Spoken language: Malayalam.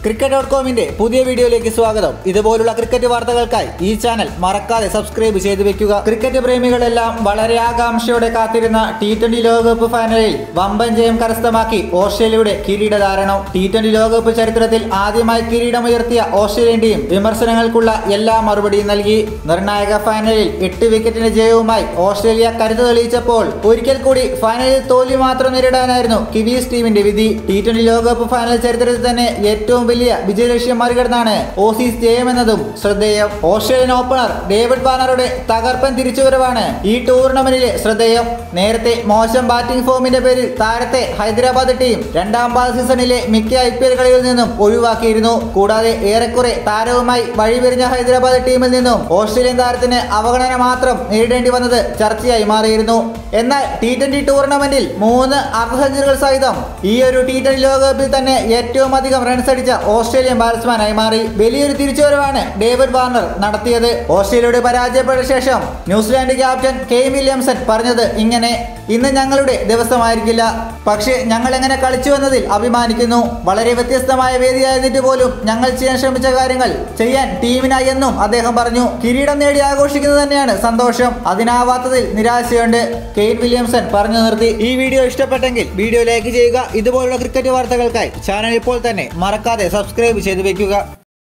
ക്രിക്കറ്റ് ഡോട്ട് കോമിന്റെ പുതിയ വീഡിയോയിലേക്ക് സ്വാഗതം ഇതുപോലുള്ള ക്രിക്കറ്റ് വാർത്തകൾക്കായി ഈ ചാനൽ മറക്കാതെ സബ്സ്ക്രൈബ് ചെയ്തു വെക്കുക ക്രിക്കറ്റ് പ്രേമികളെല്ലാം വളരെ ആകാംക്ഷയോടെ കാത്തിരുന്ന ടി ട്വന്റി ലോകകപ്പ് ഫൈനലിൽ വമ്പൻ ജയം കരസ്ഥമാക്കി ഓസ്ട്രേലിയയുടെ കിരീടധാരണം ടി ട്വന്റി ലോകകപ്പ് ചരിത്രത്തിൽ ആദ്യമായി കിരീടമുയർത്തിയ ഓസ്ട്രേലിയൻ ടീം വിമർശനങ്ങൾക്കുള്ള എല്ലാ മറുപടിയും നൽകി നിർണായക ഫൈനലിൽ എട്ട് വിക്കറ്റിന് ജയവുമായി ഓസ്ട്രേലിയ കരുത്ത് തെളിയിച്ചപ്പോൾ ഒരിക്കൽ കൂടി ഫൈനലിൽ തോൽവി മാത്രം നേരിടാനായിരുന്നു കിവീസ് ടീമിന്റെ വിധി ടി ട്വന്റി ലോകകപ്പ് ഫൈനൽ ചരിത്രത്തിൽ തന്നെ ഏറ്റവും വലിയ വിജയലക്ഷ്യം മറികടന്നാണ് ഓസീസ് ജയമെന്നതും ശ്രദ്ധേയം ഓസ്ട്രേലിയൻ ഓപ്പണർ ഡേവിഡ് വാർണറുടെ തകർപ്പൻ തിരിച്ചുവരവാണ് ഈ ടൂർണമെന്റിലെ ശ്രദ്ധേയം നേരത്തെ മോശം ബാറ്റിംഗ് ഫോമിന്റെ പേരിൽ താരത്തെ ഹൈദരാബാദ് ടീം രണ്ടാം പാദ സീസണിലെ മിക്ക ഐ പി എൽ കളികളിൽ നിന്നും ഒഴിവാക്കിയിരുന്നു കൂടാതെ ഏറെക്കുറെ താരവുമായി വഴിപിരിഞ്ഞ ഹൈദരാബാദ് ടീമിൽ നിന്നും ഓസ്ട്രേലിയൻ താരത്തിന് അവഗണന മാത്രം നേരിടേണ്ടി വന്നത് ചർച്ചയായി മാറിയിരുന്നു എന്നാൽ ടി ട്വന്റി ടൂർണമെന്റിൽ മൂന്ന് അർദ്ധ സെഞ്ചുറികൾ സഹിതം ഈ ഒരു ടി ട്വന്റി ലോകകപ്പിൽ തന്നെ ഏറ്റവും അധികം റൺസ് അടിച്ച ഓസ്ട്രേലിയൻ ബാറ്റ്സ്മാനായി മാറി വലിയൊരു തിരിച്ചുവരവാണ് ഡേവിഡ് വാർണർ നടത്തിയത് ഓസ്ട്രേലിയയോട് പരാജയപ്പെട്ട ശേഷം ന്യൂസിലാൻഡ് ക്യാപ്റ്റൻ കെയ്ൻ വില്യംസൺ പറഞ്ഞത് ഇങ്ങനെ ഇന്ന് ഞങ്ങളുടെ ദിവസമായിരിക്കില്ല പക്ഷേ ഞങ്ങൾ എങ്ങനെ കളിച്ചു എന്നതിൽ അഭിമാനിക്കുന്നു വളരെ വ്യത്യസ്തമായ വേദിയായിരുന്നിട്ട് പോലും ഞങ്ങൾ ചെയ്യാൻ ശ്രമിച്ച കാര്യങ്ങൾ ചെയ്യാൻ ടീമിനായി എന്നും അദ്ദേഹം പറഞ്ഞു കിരീടം നേടി ആഘോഷിക്കുന്നത് തന്നെയാണ് സന്തോഷം അതിനാവാത്തതിൽ നിരാശയുണ്ട് കെയ്ൻ വില്യംസൺ പറഞ്ഞു നിർത്തി ഈ വീഡിയോ ഇഷ്ടപ്പെട്ടെങ്കിൽ വീഡിയോ ലൈക്ക് ചെയ്യുക ഇതുപോലുള്ള ക്രിക്കറ്റ് വാർത്തകൾക്കായി ചാനൽ ഇപ്പോൾ തന്നെ മറക്കാതെ സബ്സ്ക്രൈബ് ചെയ്തു വെക്കുക